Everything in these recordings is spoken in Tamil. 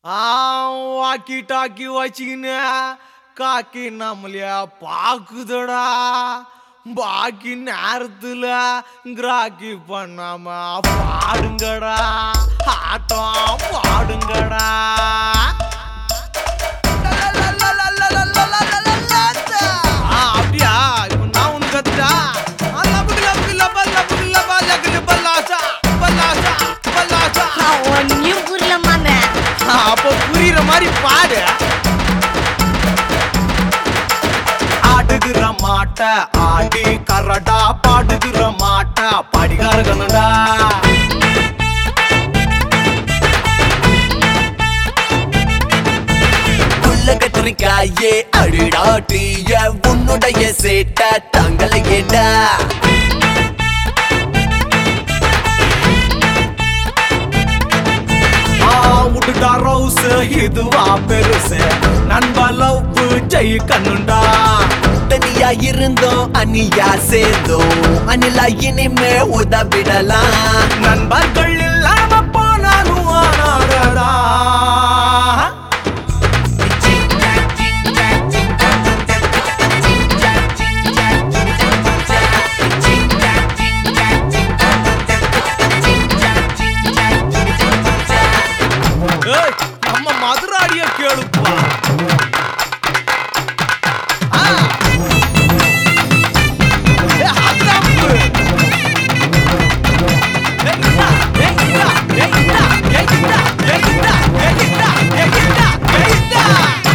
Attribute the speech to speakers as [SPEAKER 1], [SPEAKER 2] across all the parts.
[SPEAKER 1] ஆ வாக்கி டாக்கி வச்சுக்கின்னு காக்கி நம்மளைய பாக்குதடா பாக்கி நேரத்துல கிராக்கி பண்ணாம பாடுங்கடா ஆட்டம் பாடுங்கடா ஆ, அப்படியா இப்ப நான் உனக்கு கத்துட்டா ஆ, லபுக்கு, லபுக்கு, லபா, லபுக்கு, லபா, லகுலு, பல்லாசா, பல்லாசா, பல்லாசா.
[SPEAKER 2] ஒன்னும் புரியல மாமே
[SPEAKER 1] ஆ, அப்போ புரியுற மாதிரி பாடு ஆடுகிற மாட்ட ஆடி கரடா பாடுகிற மாட்ட படிகாரகனுடா
[SPEAKER 3] உள்ள கத்திரிக்காயே அடிடாட்டிய உன்னுடைய சேட்ட தங்களையேடா
[SPEAKER 1] ஆ, உடுடா ரவுஸ் இதுவா பெருசு நண்பா லவ் ஜெய் கண்ணுண்டா
[SPEAKER 3] தனியா இருந்தோம் அனியா சேர்ந்தோம் அனிலா இனிமே உதவிடலாம்
[SPEAKER 1] நண்பர்கள் இல்லாம போனாலும் ஆனாடா ஏய், நம்ம மதுராடிய கேளுப்பா ஆ. ஏய், அதாப்பு. ஏய், இந்தா, ஏய், இந்தா, ஏய், இந்தா, ஏய், இந்தா, ஏய், இந்தா, ஏய், இந்தா, ஏய், இந்தா, ஏய், இந்தா.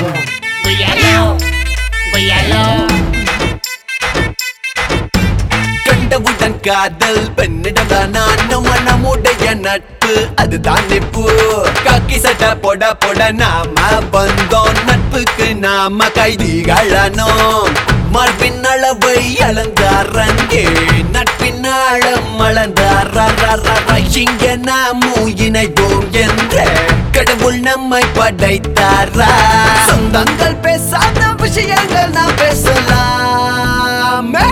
[SPEAKER 3] கண்டவுடன் காதல் பெண்ணிடம் நான் நம்முடைய நட்பு அதுதான் நிப்பு காக்கி சட்டை போட போட நாம வந்தோம் நட்புக்கு நாம கைதிகளனோம் மார்பின் அளவை அளந்தாரங்கே நட்பின் ஆழம் அளந்தார இங்க நாமும் இணைவோம் என்ற கடவுள் நம்மை படைத்தாரா சொந்தங்கள் பேசாத விஷயங்கள் நாம் பேசலாமே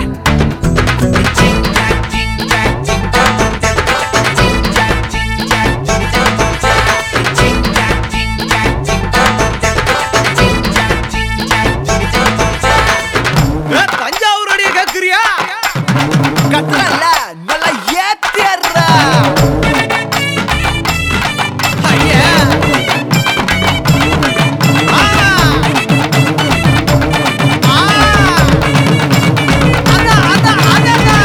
[SPEAKER 1] ஏய், தஞ்சாவூருடைய கேக்குறியா
[SPEAKER 3] கட்டல நல்லா ஏத்திடுறா
[SPEAKER 1] ஐயா ஆ. ஆ. அதான், அதான், அதான்டா.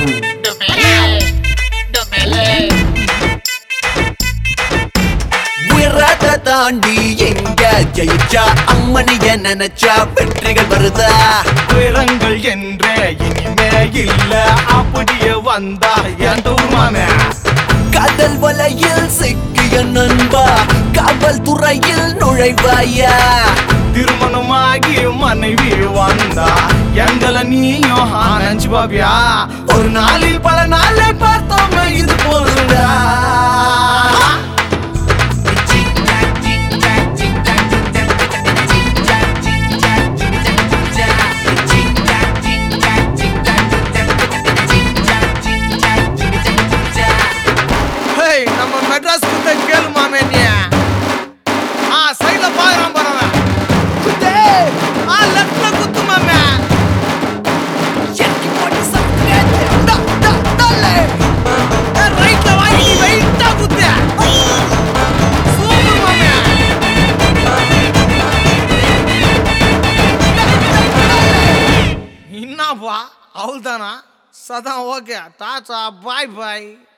[SPEAKER 3] உயரத்தை தாண்டி எங்க ஜெயிச்சா அம்மனிய நினைச்சா வெற்றிகள் வருதா
[SPEAKER 1] உயரங்கள் என்றே இனிமே இல்ல அப்படியே வந்தா என் தூர்மானே
[SPEAKER 3] காதல் வலையில் சிக்கிய நண்பா காவல் துறையில் நுழைவாயா
[SPEAKER 1] திருமணமாகி மனைவி வந்தா எங்களை நீயும் ஆனஞ்சு பாபியா ஒரு நாளில் பல நாளை பார்த்தோமே இது போதுடா ஹேய் நம்ம மெட்ராஸ் குத்த கேளு மாமே நீ ஆ சைடுல பாக்குறான் பாருங்க குத்து ஆ லெஃப்ட்ல குத்து மாமே
[SPEAKER 3] இறக்கி போட்டு சப்ஸ்கிரைப் டா டா டலே
[SPEAKER 1] ரைட்ல வாங்கி வெயிட்டா குத்து சூப்பர் மாமே என்னப்பா அவள் தானா சதான் ஓகே டாட்டா பாய் பாய்